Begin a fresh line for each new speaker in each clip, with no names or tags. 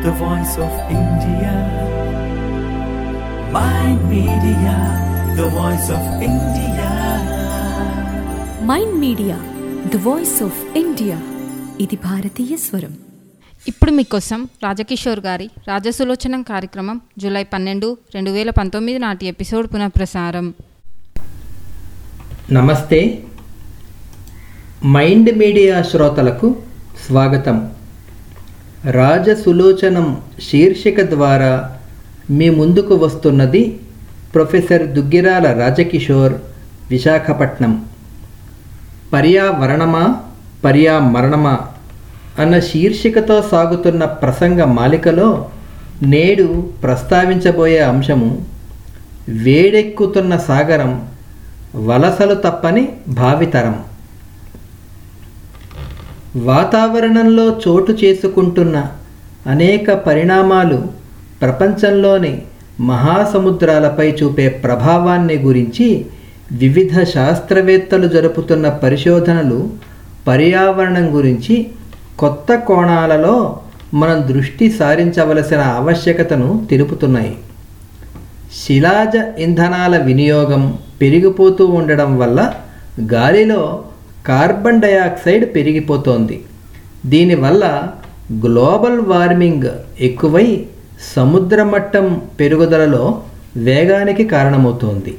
the voice of India. Mind Media, the voice of India.
Mind Media the voice of India ఇది భారతీయ స్వరం
ఇప్పుడు మీకోసం రాజకిషోర్ గారి రాజసులోచనం కార్యక్రమం జూలై పన్నెండు రెండు వేల పంతొమ్మిది నాటి ఎపిసోడ్ పునఃప్రసారం
నమస్తే మైండ్ మీడియా శ్రోతలకు స్వాగతం రాజసులోచనం శీర్షిక ద్వారా మీ ముందుకు వస్తున్నది ప్రొఫెసర్ దుగ్గిరాల రాజకిషోర్ విశాఖపట్నం పర్యావరణమా పర్యామరణమా అన్న శీర్షికతో సాగుతున్న ప్రసంగ మాలికలో నేడు ప్రస్తావించబోయే అంశము వేడెక్కుతున్న సాగరం వలసలు తప్పని భావితరం వాతావరణంలో చోటు చేసుకుంటున్న అనేక పరిణామాలు ప్రపంచంలోని మహాసముద్రాలపై చూపే ప్రభావాన్ని గురించి వివిధ శాస్త్రవేత్తలు జరుపుతున్న పరిశోధనలు పర్యావరణం గురించి కొత్త కోణాలలో మనం దృష్టి సారించవలసిన ఆవశ్యకతను తెలుపుతున్నాయి శిలాజ ఇంధనాల వినియోగం పెరిగిపోతూ ఉండడం వల్ల గాలిలో కార్బన్ డయాక్సైడ్ పెరిగిపోతోంది దీనివల్ల గ్లోబల్ వార్మింగ్ ఎక్కువై సముద్ర మట్టం పెరుగుదలలో వేగానికి కారణమవుతోంది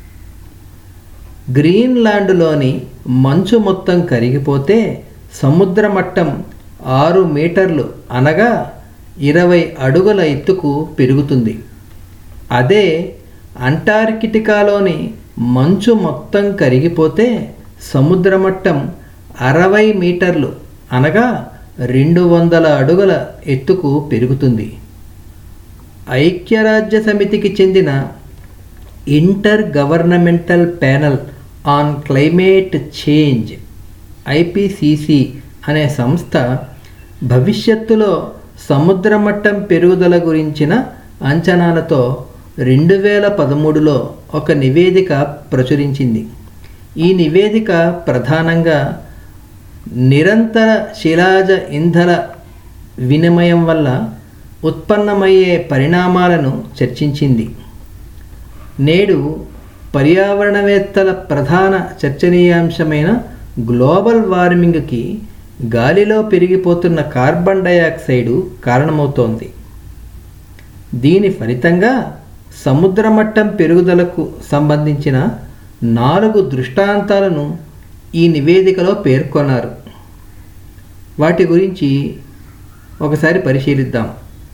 గ్రీన్లాండ్లోని మంచు మొత్తం కరిగిపోతే సముద్ర మట్టం ఆరు మీటర్లు అనగా ఇరవై అడుగుల ఎత్తుకు పెరుగుతుంది అదే అంటార్కిటికాలోని మంచు మొత్తం కరిగిపోతే సముద్ర మట్టం అరవై మీటర్లు అనగా రెండు వందల అడుగుల ఎత్తుకు పెరుగుతుంది ఐక్యరాజ్య సమితికి చెందిన Intergovernmental Panel on Climate Change IPCC అనే సంస్థ భవిష్యత్తులో సముద్ర మట్టం పెరుగుదల గురించిన అంచనాలతో రెండు వేల పదమూడులో ఒక నివేదిక ప్రచురించింది ఈ నివేదిక ప్రధానంగా నిరంతర శిలాజ ఇంధన వినిమయం వల్ల ఉత్పన్నమయ్యే పరిణామాలను చర్చించింది నేడు పర్యావరణవేత్తల ప్రధాన చర్చనీయాంశమైన గ్లోబల్ వార్మింగ్కి గాలిలో పెరిగిపోతున్న కార్బన్ డయాక్సైడు కారణమవుతోంది దీని ఫలితంగా సముద్ర మట్టం పెరుగుదలకు సంబంధించిన నాలుగు దృష్టాంతాలను ఈ నివేదికలో పేర్కొన్నారు వాటి గురించి ఒకసారి పరిశీలిద్దాం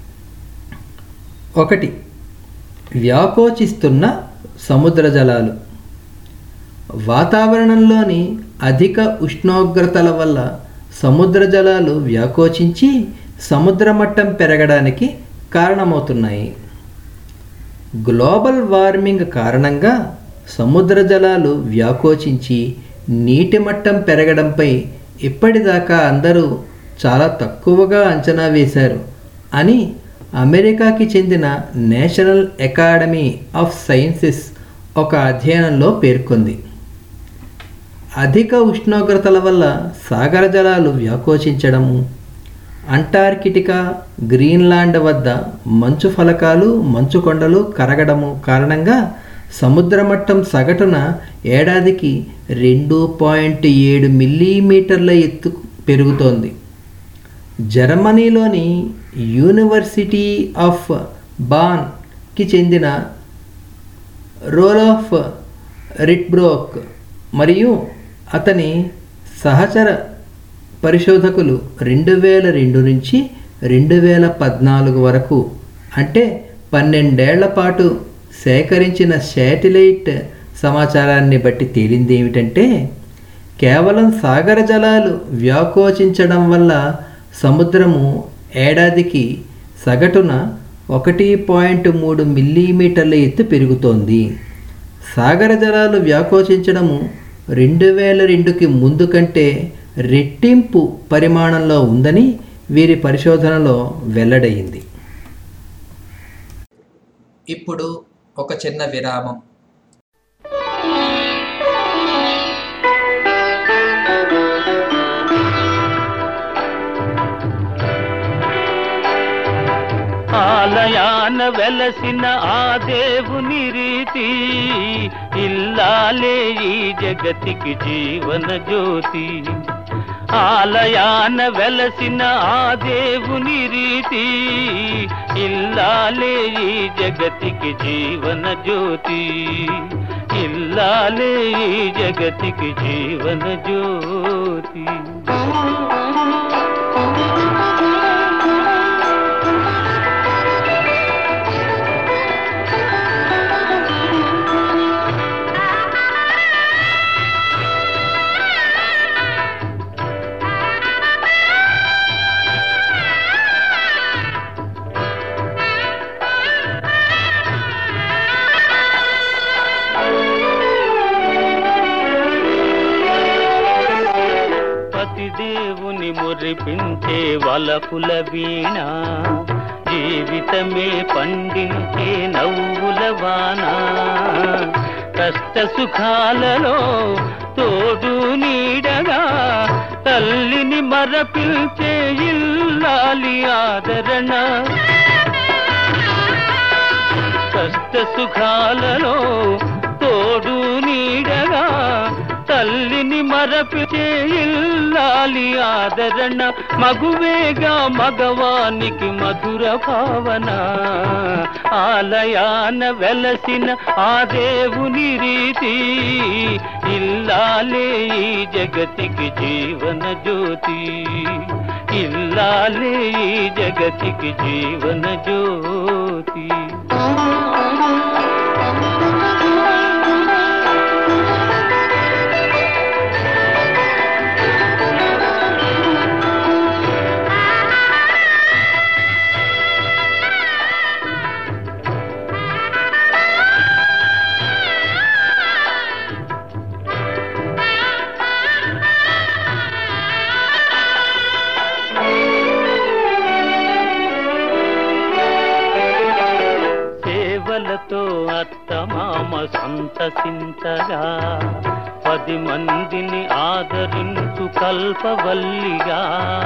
ఒకటి వ్యాకోచిస్తున్న సముద్ర జలాలు వాతావరణంలోని అధిక ఉష్ణోగ్రతల వల్ల సముద్ర జలాలు వ్యాకోచించి సముద్ర మట్టం పెరగడానికి కారణమవుతున్నాయి గ్లోబల్ వార్మింగ్ కారణంగా సముద్ర జలాలు వ్యాకోచించి నీటి మట్టం పెరగడంపై ఇప్పటిదాకా అందరూ చాలా తక్కువగా అంచనా వేశారు అని అమెరికాకి చెందిన నేషనల్ అకాడమీ ఆఫ్ సైన్సెస్ ఒక అధ్యయనంలో పేర్కొంది అధిక ఉష్ణోగ్రతల వల్ల సాగర జలాలు వ్యాకోచించడము అంటార్కిటికా గ్రీన్లాండ్ వద్ద మంచు ఫలకాలు మంచు కొండలు కరగడము కారణంగా సముద్ర మట్టం సగటున ఏడాదికి రెండు పాయింట్ ఏడు మిల్లీమీటర్ల ఎత్తు పెరుగుతోంది జర్మనీలోని యూనివర్సిటీ ఆఫ్ బాన్కి చెందిన రోలాఫ్ రిట్బ్రోక్ మరియు అతని సహచర పరిశోధకులు రెండు వేల రెండు నుంచి రెండు వేల పద్నాలుగు వరకు అంటే పన్నెండేళ్ల పాటు సేకరించిన శాటిలైట్ సమాచారాన్ని బట్టి తేలింది ఏమిటంటే కేవలం సాగర జలాలు వ్యాకోచించడం వల్ల సముద్రము ఏడాదికి సగటున ఒకటి పాయింట్ మూడు మిల్లీమీటర్ల ఎత్తు పెరుగుతోంది సాగర జలాలు వ్యాకోచించడము రెండు వేల రెండుకి ముందు కంటే రెట్టింపు పరిమాణంలో ఉందని వీరి పరిశోధనలో వెల్లడయింది ఇప్పుడు ఒక చిన్న విరామం
ఆలయాన వెలసిన ఆ దేవుని రీతి ఇల్లాలే ఈ జగతికి జీవన జ్యోతి ఆలయాన వెలసిన ఆ దేవుని రీతి ఇల్లాలే ఈ జగతికి జీవన జ్యోతి ఇల్లాలే ఈ జగతికి జీవన జ్యోతి పతిదేవుని మురిపించే వలపుల వీణ జీవితమే పండించే నవ్వుల వాన కష్ట సుఖాలలో తోడు నీడగా తల్లిని మరపించే ఇల్లాలి ఆదరణ కష్ట సుఖాలలో తోడు నీడగా తల్లిని మరపిచే ఇల్లాలి ఆదరణ మగువేగా మగవానికి మధుర భావన ఆలయాన వెలసిన ఆ దేవుని రీతి ఇల్లాలే ఈ జగతికి జీవన జ్యోతి ఇల్లాలే ఈ జగతికి జీవన జ్యోతి సేవలతో అత్తమామ సంతసించగా పది మందిని ఆదరించు కల్పవల్లిగా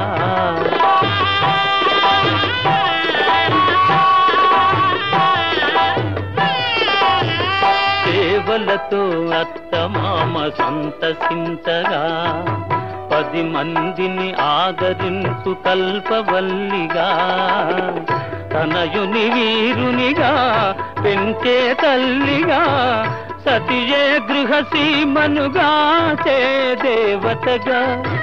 సేవలతో అత్తమామ సంతసించగా పది మందిని ఆదరించు కల్పవల్లిగా తనయుని వీరునిగా పెంచే తల్లిగా సతియే గృహసీమనుగా చే దేవతగా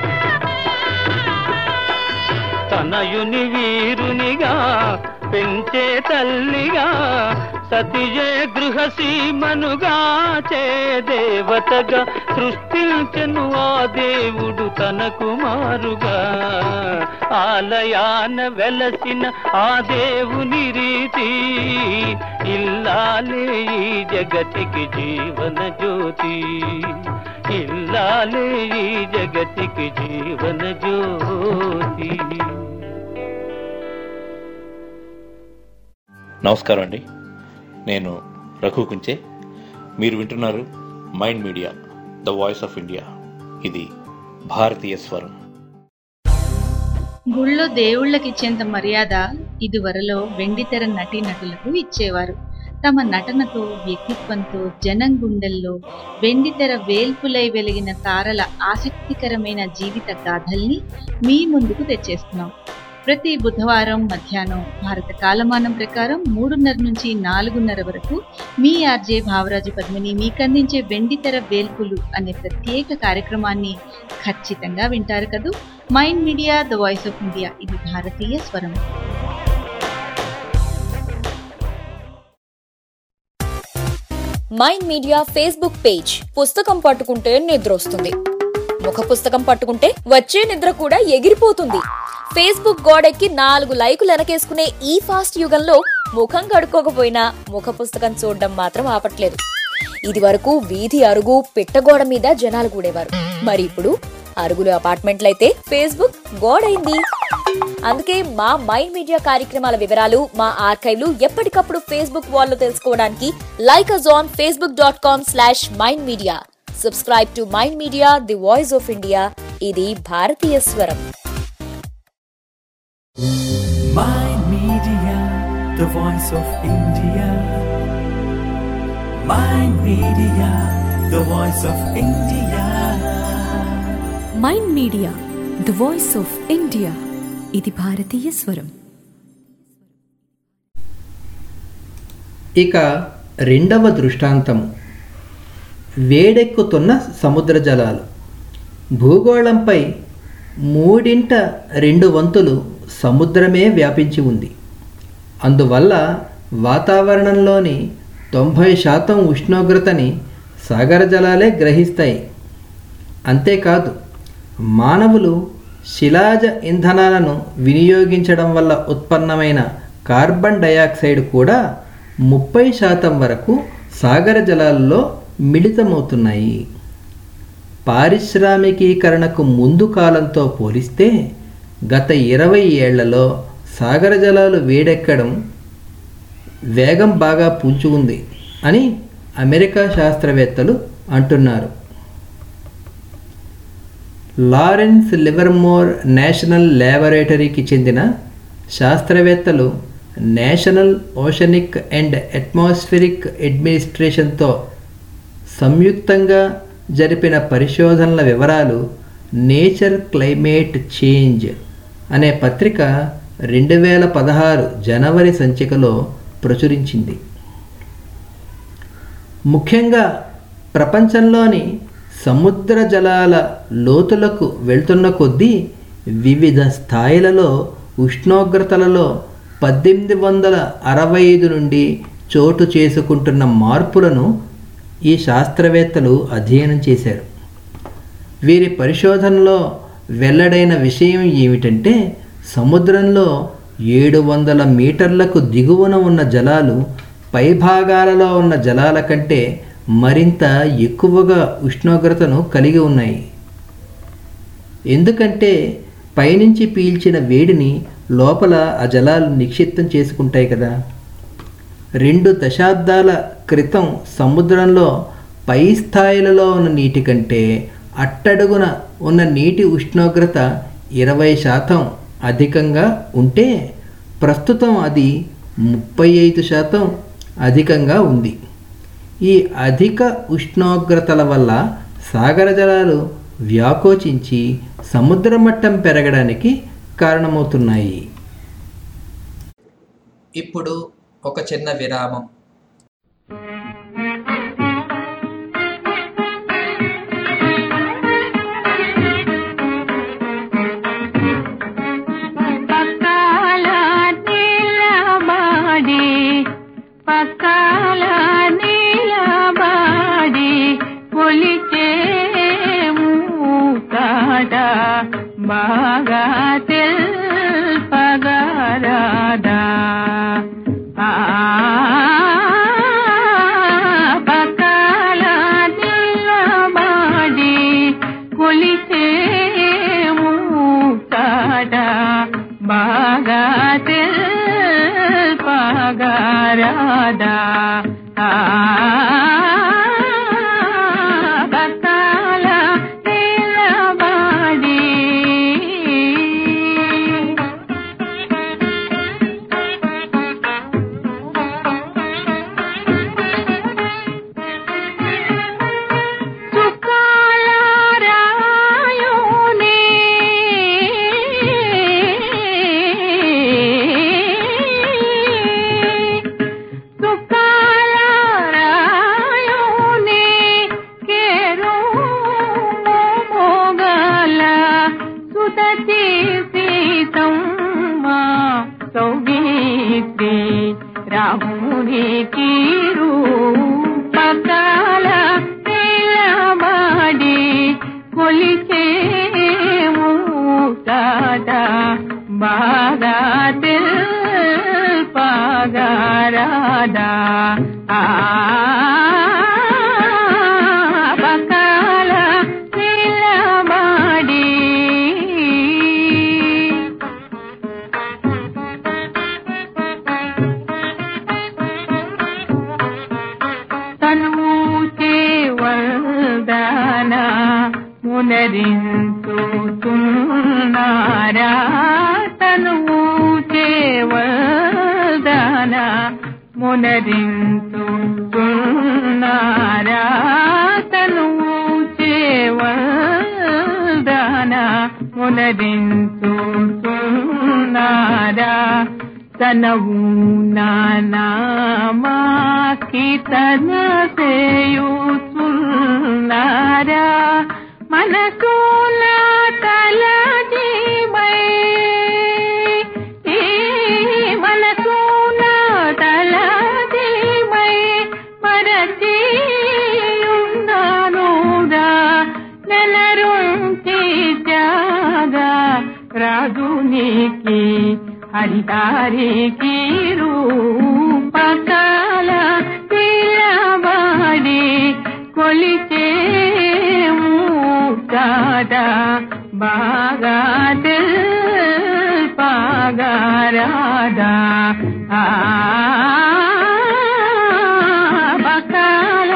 తనయుని వీరునిగా పెంచే తల్లిగా సతియే గృహసీమనుగా చే దేవతగా సృష్టించను ఆ దేవుడు తన కుమారుగా ఆలయాన వెలసిన ఆ దేవుని రీతి ఇల్లాలే ఈ జగతికి జీవన జ్యోతి ఇల్లాలే ఈ జగతికి జీవన జ్యోతి
నమస్కారం అండి నేను రఘు కుంచే మీరు వింటున్నారు Mind Media the voice of India ఇది భారతీయ స్వరం
గుళ్ళో దేవుళ్ళకి ఇచ్చేంత మర్యాద ఇదివరలో వెండితెర నటీ నటులకు ఇచ్చేవారు తమ నటనతో వ్యక్తిత్వంతో జనం గుండెల్లో వెండితెర వేల్పులై వెలిగిన తారల ఆసక్తికరమైన జీవిత గాథల్ని మీ ముందుకు తెచ్చేస్తున్నాం ప్రతి బుధవారం మధ్యాహ్నం భారత కాలమానం ప్రకారం మూడున్నర నుంచి నాలుగున్నర వరకు మీ ఆర్జే భావరాజు పద్మిని మీకందించే వెండితెర వేల్పులు అనే ప్రత్యేక కార్యక్రమాన్ని ఖచ్చితంగా వింటారు కదూ Mind Media the voice of India ఇది భారతీయ స్వరం
మైండ్ మీడియా ఫేస్బుక్ పేజ్ పుస్తకం పట్టుకుంటే నిద్ర వస్తుంది ముఖ పుస్తకం పట్టుకుంటే వచ్చే నిద్ర కూడా ఎగిరిపోతుంది ఫేస్బుక్ గోడెక్కి నాలుగు లైకులు వెనకేసుకునే ఈ ఫాస్ట్ యుగంలో ముఖం కడుక్కోకపోయినా ముఖ పుస్తకం చూడడం మాత్రం ఆపట్లేదు ఇది వరకు వీధి అరుగు పిట్టగోడ మీద జనాలు కూడేవారు మరి ఇప్పుడు అరుగులు అపార్ట్మెంట్లయితే ఫేస్బుక్ గోడైంది అందుకే మా మైండ్ మీడియా కార్యక్రమాల వివరాలు మా ఆర్కైవ్లు ఎప్పటికప్పుడు ఫేస్బుక్ వాల్లో తెలుసుకోవడానికి like us on Facebook dot com slash Mind Media subscribe to Mind Media the voice of India ఇది భారతీయ స్వరం
Mind Media, the voice of India. Mind Media, the voice of India.
Mind Media the voice of India ఇది భారతీయ స్వరం
ఇక రెండవ దృష్టాంతము వేడెక్కుతున్న సముద్ర జలాలు భూగోళంపై మూడింట రెండు వంతులు సముద్రమే వ్యాపించి ఉంది అందువల్ల వాతావరణంలోని తొంభై శాతం ఉష్ణోగ్రతని సాగర జలాలే గ్రహిస్తాయి అంతేకాదు మానవులు శిలాజ ఇంధనాలను వినియోగించడం వల్ల ఉత్పన్నమైన కార్బన్ డయాక్సైడ్ కూడా ముప్పై శాతం వరకు సాగర జలాల్లో మిళితమవుతున్నాయి పారిశ్రామికీకరణకు ముందు కాలంతో పోలిస్తే గత ఇరవై ఏళ్లలో సాగర జలాలు వేడెక్కడం వేగం బాగా పుంజుకుంది అని అమెరికా శాస్త్రవేత్తలు అంటున్నారు లారెన్స్ లివర్మోర్ నేషనల్ ల్యాబొరేటరీకి చెందిన శాస్త్రవేత్తలు నేషనల్ ఓషనిక్ అండ్ అట్మాస్ఫిరిక్ అడ్మినిస్ట్రేషన్తో సంయుక్తంగా జరిపిన పరిశోధనల వివరాలు నేచర్ క్లైమేట్ చేంజ్ అనే పత్రిక రెండు వేల పదహారు జనవరి సంచికలో ప్రచురించింది ముఖ్యంగా ప్రపంచంలోని సముద్ర జలాల లోతులకు వెళ్తున్న కొద్దీ వివిధ స్థాయిలలో ఉష్ణోగ్రతలలో పద్దెనిమిది వందల అరవై ఐదు నుండి చోటు చేసుకుంటున్న మార్పులను ఈ శాస్త్రవేత్తలు అధ్యయనం చేశారు వీరి పరిశోధనలో వెల్లడైన విషయం ఏమిటంటే సముద్రంలో ఏడు వందల మీటర్లకు దిగువన ఉన్న జలాలు పైభాగాలలో ఉన్న జలాల కంటే మరింత ఎక్కువగా ఉష్ణోగ్రతను కలిగి ఉన్నాయి ఎందుకంటే పైనుంచి పీల్చిన వేడిని లోపల ఆ జలాలు నిక్షిప్తం చేసుకుంటాయి కదా రెండు దశాబ్దాల క్రితం సముద్రంలో పై స్థాయిలలో ఉన్న నీటి కంటే అట్టడుగున ఉన్న నీటి ఉష్ణోగ్రత ఇరవై శాతం అధికంగా ఉంటే ప్రస్తుతం అది ముప్పై ఐదు శాతం అధికంగా ఉంది ఈ అధిక ఉష్ణోగ్రతల వల్ల సాగర జలాలు వ్యాకోచించి సముద్ర మట్టం పెరగడానికి కారణమవుతున్నాయి ఇప్పుడు ఒక చిన్న విరామం
పక్కాల నీలబాడి పక్కాల నీలబాడి కొలిచే మూకాట బాగా తెల్పగరాదా ఆ పక్కాల నీలబాడి కొలిచే మూకాట బాగా తెల్పగరాదా ఆ బకాల నీలబాడి చుక్కాల రాయునే చుక్కాల రాయునే కేరు మోగల సుతతి సీతమ్మ సౌగీత్రి రాముని కీరు పకాల నిలబడి కొలిచే మూకాట బాగా తెల్పగరాదా ఆ పకాల నిలబడి తనుచే వల్దాన మునరించుతున్నారా తనుచే వల్దాన వల్దాన మునరించుతున్నారా తనువు చేవల్దాన మునరించుతున్నారా తనవు నానామాకి తన సేయుచున్నారా మనసు నా తల జీవై ఈ మనసు నా తల జీవై మరచి ఉన్నానురా నెలరుంటి జాగా రాజునికి హరిదారికి రూపకాల పిలవాడి కొలిచే కాదా బాగా పాగారాదా ఆ బకాల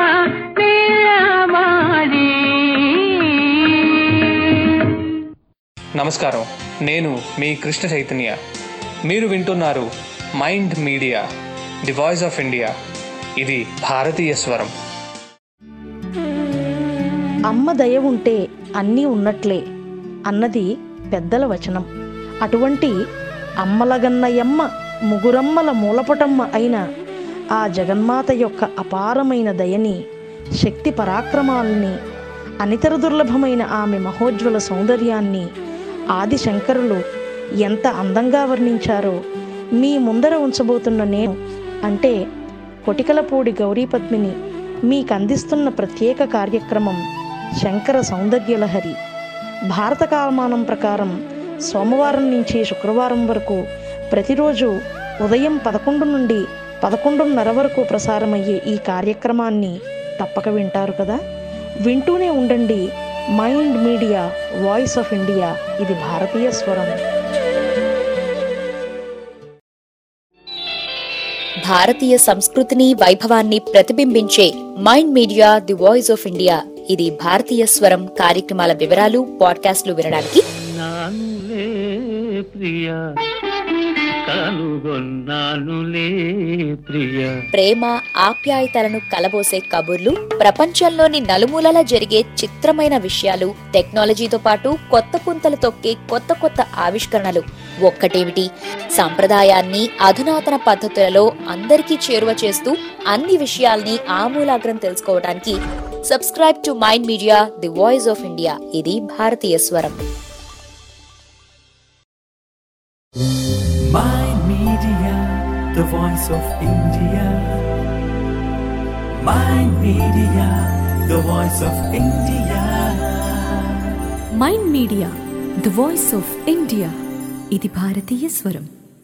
పిలవాడి
నమస్కారం నేను మీ కృష్ణ చైతన్య మీరు వింటున్నారు Mind Media the voice of India ఇది భారతీయ స్వరం
అమ్మ దయ ఉంటే అన్నీ ఉన్నట్లే అన్నది పెద్దల వచనం అటువంటి అమ్మలగన్నయమ్మ ముగురమ్మల మూలపటమ్మ అయిన ఆ జగన్మాత యొక్క అపారమైన దయని శక్తి పరాక్రమాలని అనితర దుర్లభమైన ఆమె మహోజ్వల సౌందర్యాన్ని ఆది శంకరులు ఎంత అందంగా వర్ణించారో మీ ముందర ఉంచబోతున్న నేను అంటే కొటికలపూడి గౌరీపద్మిని మీకు అందిస్తున్న ప్రత్యేక కార్యక్రమం శంకర సౌందర్యలహరి భారత కాలమానం ప్రకారం సోమవారం నుంచి శుక్రవారం వరకు ప్రతిరోజు ఉదయం పదకొండు నుండి పదకొండున్నర వరకు ప్రసారమయ్యే ఈ కార్యక్రమాన్ని తప్పక వింటారు కదా వింటూనే ఉండండి Mind Media voice of India ఇది భారతీయ స్వరం
భారతీయ సంస్కృతిని వైభవాన్ని ప్రతిబింబించే Mind Media the voice of India ఇది భారతీయ స్వరం కార్యక్రమాల వివరాలు పాడ్కాస్ట్లు వినడానికి
నానులే ప్రియ కనుగొన్నానులే ప్రియ
ప్రేమ ఆప్యాయతలను కలబోసే కబుర్లు ప్రపంచంలోని నలుమూలలా జరిగే చిత్రమైన విషయాలు టెక్నాలజీతో పాటు కొత్త పుంతలు తొక్కే కొత్త కొత్త ఆవిష్కరణలు ఒక్కటేమిటి సంప్రదాయాన్ని అధునాతన పద్ధతులలో అందరికీ చేరువ చేస్తూ అన్ని విషయాల్ని ఆమూలాగ్రం తెలుసుకోవడానికి subscribe to Mind Media the voice of India ఇది భారతీయ స్వరం
Mind Media, the voice of India. Mind Media, the voice of India.
Mind Media the voice of India ఇది భారతీయ స్వరం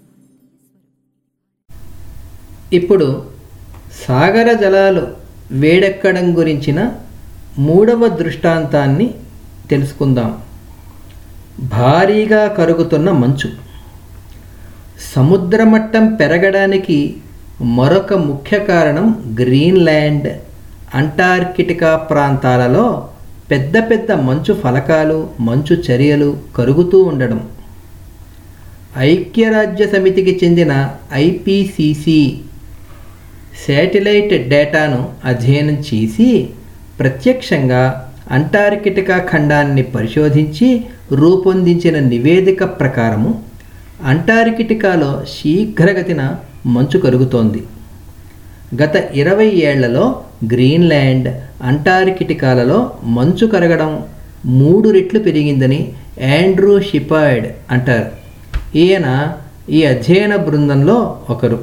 ఇప్పుడు సాగర జలాలు వేడెక్కడం గురించిన మూడవ దృష్టాంతాన్ని తెలుసుకుందాం భారీగా కరుగుతున్న మంచు సముద్రమట్టం పెరగడానికి మరొక ముఖ్య కారణం గ్రీన్లాండ్ అంటార్కిటికా ప్రాంతాలలో పెద్ద పెద్ద మంచు ఫలకాలు మంచు చర్యలు కరుగుతూ ఉండడం ఐక్యరాజ్య సమితికి చెందిన ఐపీసీసీ శాటిలైట్ డేటాను అధ్యయనం చేసి ప్రత్యక్షంగా అంటార్కిటికా ఖండాన్ని పరిశోధించి రూపొందించిన నివేదిక ప్రకారము అంటార్కిటికాలో శీఘ్రగతిన మంచు కరుగుతోంది గత ఇరవై ఏళ్లలో గ్రీన్లాండ్ అంటార్కిటికాలలో మంచు కరగడం మూడు రెట్లు పెరిగిందని యాండ్రూ షిపర్డ్ అంటారు ఈయన ఈ అధ్యయన బృందంలో ఒకరు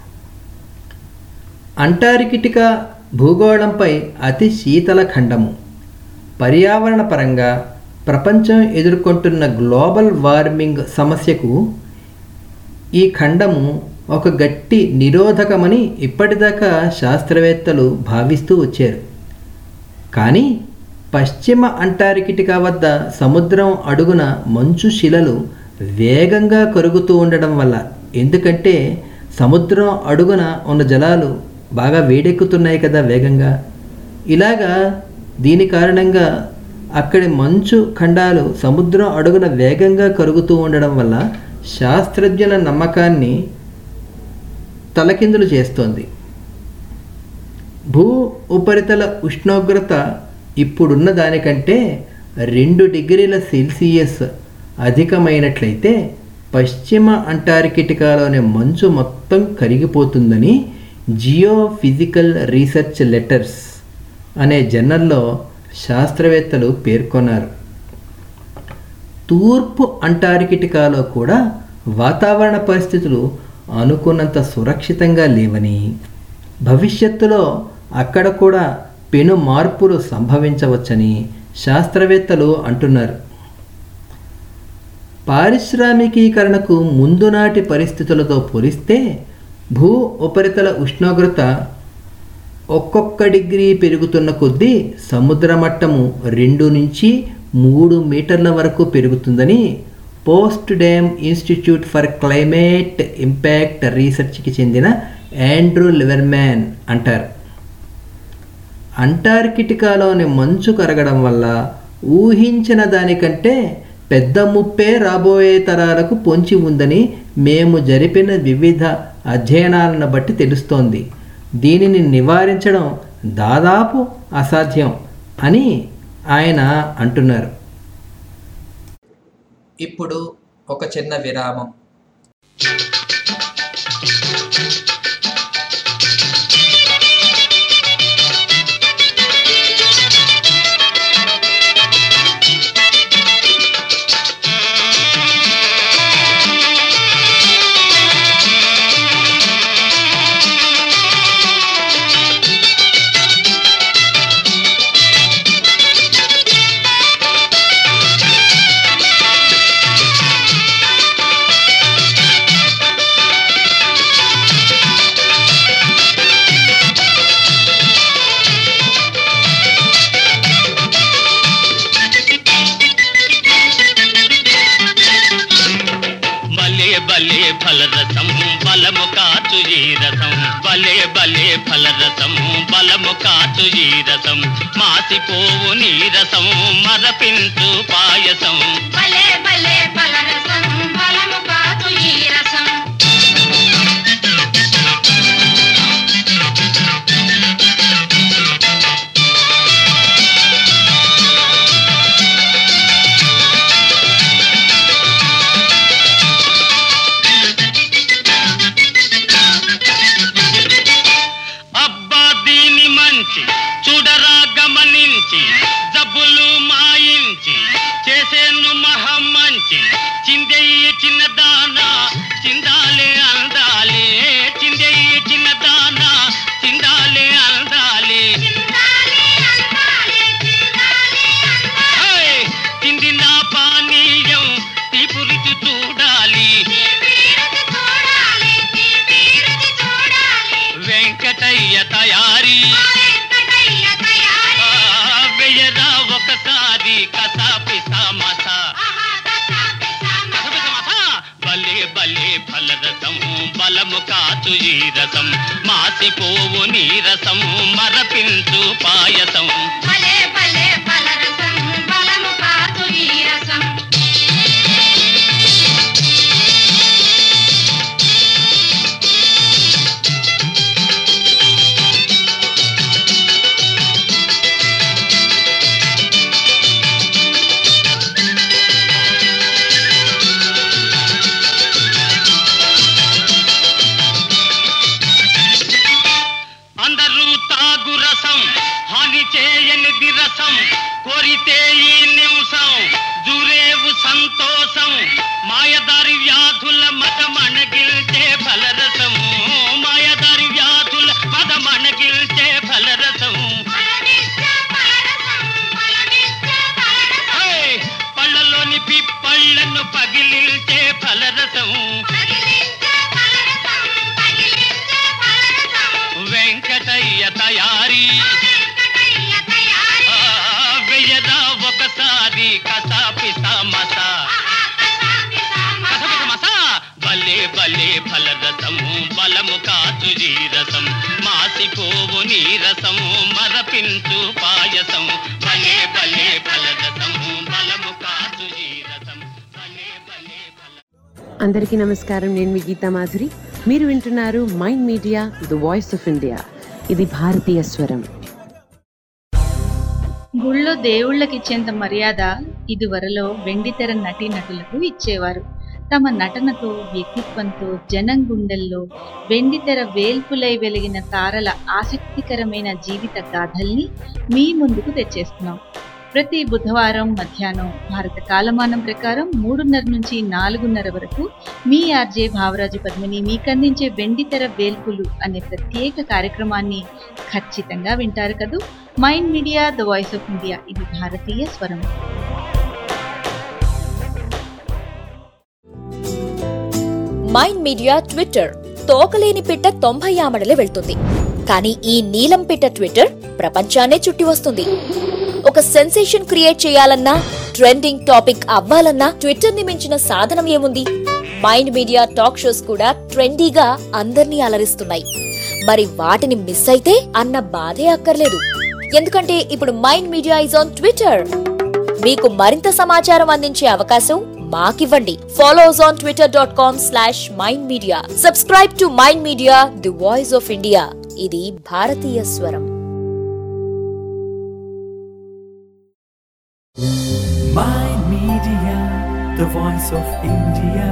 అంటార్కిటికా భూగోళంపై అతి శీతల ఖండము పర్యావరణ పరంగా ప్రపంచం ఎదుర్కొంటున్న గ్లోబల్ వార్మింగ్ సమస్యకు ఈ ఖండము ఒక గట్టి నిరోధకమని ఇప్పటిదాకా శాస్త్రవేత్తలు భావిస్తూ వచ్చారు కానీ పశ్చిమ అంటార్కిటికా వద్ద సముద్రం అడుగున మంచు శిలలు వేగంగా కరుగుతూ ఉండడం వల్ల ఎందుకంటే సముద్రం అడుగున ఉన్న జలాలు బాగా వేడెక్కుతున్నాయి కదా వేగంగా ఇలాగా దీని కారణంగా అక్కడి మంచు ఖండాలు సముద్రం అడుగున వేగంగా కరుగుతూ ఉండడం వల్ల శాస్త్రజ్ఞుల నమ్మకాన్ని తలకిందులు చేస్తోంది భూ ఉపరితల ఉష్ణోగ్రత ఇప్పుడున్న దానికంటే రెండు డిగ్రీల సెల్సియస్ అధికమైనట్లయితే పశ్చిమ అంటార్కిటికాలోని మంచు మొత్తం కరిగిపోతుందని జియో ఫిజికల్ రీసెర్చ్ లెటర్స్ అనే జర్నల్లో శాస్త్రవేత్తలు పేర్కొన్నారు తూర్పు అంటార్కిటికాలో కూడా వాతావరణ పరిస్థితులు అనుకున్నంత సురక్షితంగా లేవని భవిష్యత్తులో అక్కడ కూడా పెను మార్పులు సంభవించవచ్చని శాస్త్రవేత్తలు అంటున్నారు పారిశ్రామికీకరణకు ముందు నాటి పరిస్థితులతో పోలిస్తే భూ ఉపరితల ఉష్ణోగ్రత ఒక్కొక్క డిగ్రీ పెరుగుతున్న కొద్దీ సముద్ర మట్టము రెండు నుంచి మూడు మీటర్ల వరకు పెరుగుతుందని Potsdam Institute for Climate Impact రీసెర్చ్కి చెందిన యాండ్రూ లివర్మ్యాన్ అంటారు అంటార్కిటికాలోని మంచు కరగడం వల్ల ఊహించిన దానికంటే పెద్ద ముప్పే రాబోయే తరాలకు పొంచి ఉందని మేము జరిపిన వివిధ అధ్యయనాలను బట్టి తెలుస్తోంది దీనిని నివారించడం దాదాపు అసాధ్యం అని ఆయన అంటున్నారు
ఇప్పుడు ఒక చిన్న విరామం
భలే భలే ఫలరసం బలము కాచు ఈ రసం భలే భలే ఫలరసం బలము కాచు ఈ రసం మాసిపోవు నీరసం మరపించు పాయసం
భలే భలే ఫలరసం బలము కాదు ఈ రసం
అబ్బా దీని మంచి చూడరా గమనించి జబ్బులు మాయించి చేసేను మహం మంచి చిందెయ్యి చిన్నదానా చిందాలే అందాలే చిందెయ్యి చిన్నదానా చిందాలే అందాలే హేయ్! చిందిన పానీయం తీపు రుచి చూడాలి వెంకటయ్య తయారీ ఆ, వెయ్యరా ఒకసారి కసాపి సమసా భలే భలే ఫలరసం బలము కాచు ఈ రసం మాసిపోవు నీరసం మరపించు పాయసం
భలే భలే ఫలరసం బలము కాదు ఈ రసం
అందరూ తాగు రసం హాని చేయనిది రసం కోరితే ఈ నిమిషం జూరేవు సంతోషం మాయదారి వ్యాధుల మతమణగిల్చే ఫలరసం మాయదారి వ్యాధుల మతమణగిల్చే ఫలరసం హేయ్! పళ్ళలోని పిప్పళ్ళను పగిలిల్చే ఫలరసం వెంకటయ్య తయారీ ఆ, వెయ్యరా ఒకసారి కసాపి సమసా కసపిస మసా భలే భలే ఫలరసము బలము కాచు ఈ రసం మాసిపోవు నీరసం మరపించు పాయసం భలే భలే ఫలరసము బలము కాచు ఈ రసం భలే భలే ఫల
అందరికీ నమస్కారం నేను మీ గీతా మాధురి మీరు వింటున్నారు Mind Media the voice of India ఇది భారతీయ స్వరం
గుళ్ళో దేవుళ్ళకి ఇచ్చేంత మర్యాద ఇదివరలో వెండితెర నటీ నటులకు ఇచ్చేవారు తమ నటనతో వ్యక్తిత్వంతో జనం గుండెల్లో వెండితెర వేల్పులై వెలిగిన తారల ఆసక్తికరమైన జీవిత గాథల్ని మీ ముందుకు తెచ్చేస్తున్నాం ప్రతి బుధవారం మధ్యాహ్నం భారత కాలమానం ప్రకారం మూడున్నర నుంచి నాలుగున్నర వరకు మీ ఆర్జే భావరాజు పద్మిని మీకందించే వెండితెర వేల్పులు అనే ప్రత్యేక కార్యక్రమాన్ని ఖచ్చితంగా వింటారు కదూ Mind Media the voice of India ఇది భారతీయ స్వరం
మైండ్ మీడియా ట్విట్టర్ తోకలేని పిట్ట తొంభై ఆమడలే వెళ్తుంది కానీ ఈ నీలం పిట్ట ట్విట్టర్ ప్రపంచాన్నే చుట్టి వస్తుంది ఒక సెన్సేషన్ క్రియేట్ చేయాలన్నా ట్రెండింగ్ టాపిక్ అవ్వాలన్నా ట్విట్టర్ ని మించిన సాధనం ఏముంది మైండ్ మీడియా టాక్ షోస్ కూడా ట్రెండీగా అందర్నీ అలరిస్తున్నాయి మరి వాటిని మిస్ అయితే అన్న బాధే అక్కర్లేదు ఎందుకంటే ఇప్పుడు Mind Media is on Twitter మీకు మరింత సమాచారం అందించే అవకాశం మాకివ్వండి follow us on Twitter dot com slash Mind Media subscribe to Mind Media the voice of India ఇది భారతీయ స్వరం
Mind Media, the voice of India.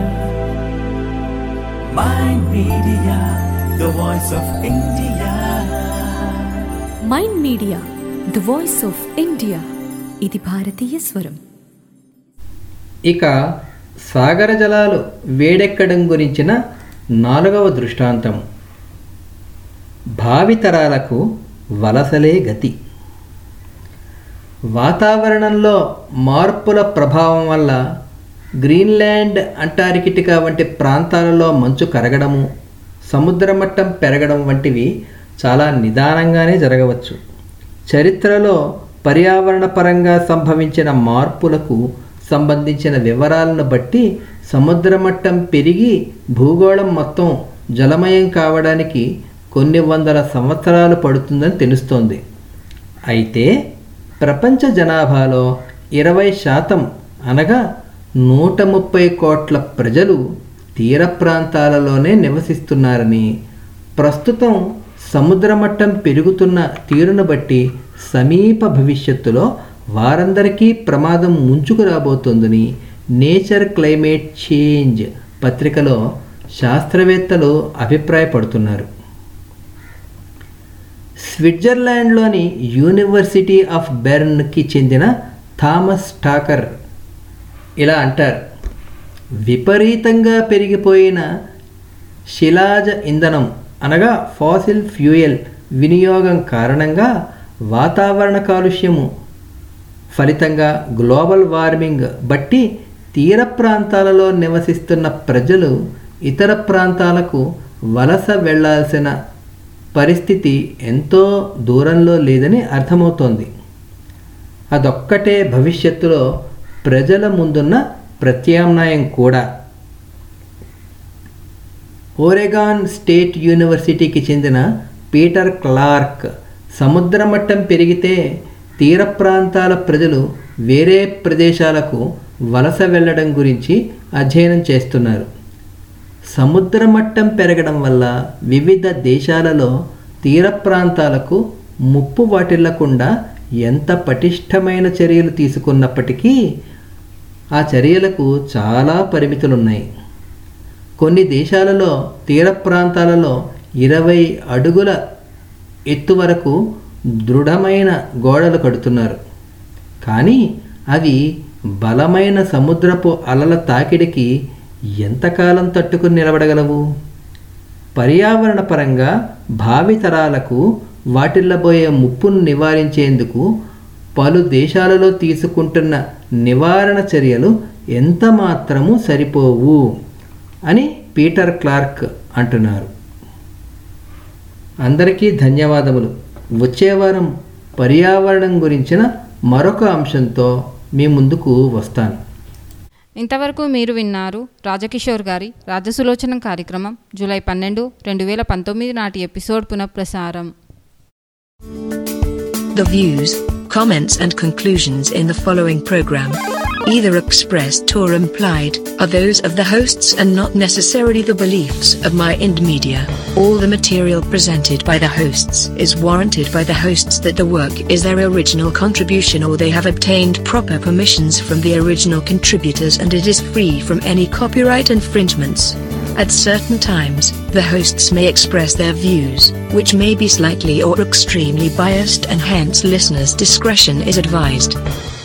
Mind Media, the voice of India.
Mind Media the voice of India ఇది భారతీయ స్వరం
ఇక సాగర జలాలు వేడెక్కడం గురించిన నాలుగవ దృష్టాంతం భావితరాలకు వలసలే గతి వాతావరణంలో మార్పుల ప్రభావం వల్ల గ్రీన్లాండ్ అంటార్కిటికా వంటి ప్రాంతాలలో మంచు కరగడము సముద్ర మట్టం పెరగడం వంటివి చాలా నిదానంగానే జరగవచ్చు చరిత్రలో పర్యావరణ పరంగా సంభవించిన మార్పులకు సంబంధించిన వివరాలను బట్టి సముద్ర మట్టం పెరిగి భూగోళం మొత్తం జలమయం కావడానికి కొన్ని వందల సంవత్సరాలు పడుతుందని తెలుస్తోంది అయితే ప్రపంచ జనాభాలో ఇరవై శాతం అనగా నూట ముప్పై కోట్ల ప్రజలు తీర ప్రాంతాలలోనే నివసిస్తున్నారని ప్రస్తుతం సముద్ర మట్టం పెరుగుతున్న తీరును బట్టి సమీప భవిష్యత్తులో వారందరికీ ప్రమాదం ముంచుకు రాబోతోందని నేచర్ క్లైమేట్ చేంజ్ పత్రికలో శాస్త్రవేత్తలు అభిప్రాయపడుతున్నారు స్విట్జర్లాండ్లోని యూనివర్సిటీ ఆఫ్ బెర్న్కి చెందిన థామస్ టాకర్ ఇలా అంటారు విపరీతంగా పెరిగిపోయిన శిలాజ ఇంధనం అనగా ఫాసిల్ ఫ్యూయల్ వినియోగం కారణంగా వాతావరణ కాలుష్యము ఫలితంగా గ్లోబల్ వార్మింగ్ బట్టి తీర ప్రాంతాలలో నివసిస్తున్న ప్రజలు ఇతర ప్రాంతాలకు వలస వెళ్ళాల్సిన పరిస్థితి ఎంతో దూరంలో లేదని అర్థమవుతోంది అదొక్కటే భవిష్యత్తులో ప్రజల ముందున్న ప్రత్యామ్నాయం కూడా ఓరెగాన్ స్టేట్ యూనివర్సిటీకి చెందిన పీటర్ క్లార్క్ సముద్ర మట్టం పెరిగితే తీర ప్రాంతాల ప్రజలు వేరే ప్రదేశాలకు వలస వెళ్ళడం గురించి అధ్యయనం చేస్తున్నారు సముద్ర మట్టం పెరగడం వల్ల వివిధ దేశాలలో తీర ప్రాంతాలకు ముప్పు వాటిల్లకుండా ఎంత పటిష్టమైన చర్యలు తీసుకున్నప్పటికీ ఆ చర్యలకు చాలా పరిమితులున్నాయి కొన్ని దేశాలలో తీర ప్రాంతాలలో ఇరవై అడుగుల ఎత్తు వరకు దృఢమైన గోడలు కడుతున్నారు కానీ అవి బలమైన సముద్రపు అలల తాకిడికి ఎంతకాలం తట్టుకుని నిలబడగలవు పర్యావరణ పరంగా భావితరాలకు వాటిల్లబోయే ముప్పును నివారించేందుకు పలు దేశాలలో తీసుకుంటున్న నివారణ చర్యలు ఎంత మాత్రము సరిపోవు అని పీటర్ క్లార్క్ అంటున్నారు అందరికీ ధన్యవాదములు వచ్చే వారం పర్యావరణం గురించిన మరొక అంశంతో మీ ముందుకు వస్తాను
ఇంతవరకు మీరు విన్నారు రాజకిషోర్ గారి రాజసులోచనం కార్యక్రమం జూలై పన్నెండు రెండు వేల పంతొమ్మిది నాటి ఎపిసోడ్ పునఃప్రసారం
The views, comments and conclusions in the following program, either expressed or implied, are those of the hosts and not necessarily the beliefs of Mind Media. All the material presented by the hosts is warranted by the hosts that the work is their original contribution or they have obtained proper permissions from the original contributors and it is free from any copyright infringements. At certain times, the hosts may express their views, which may be slightly or extremely biased, and hence listeners' discretion is advised.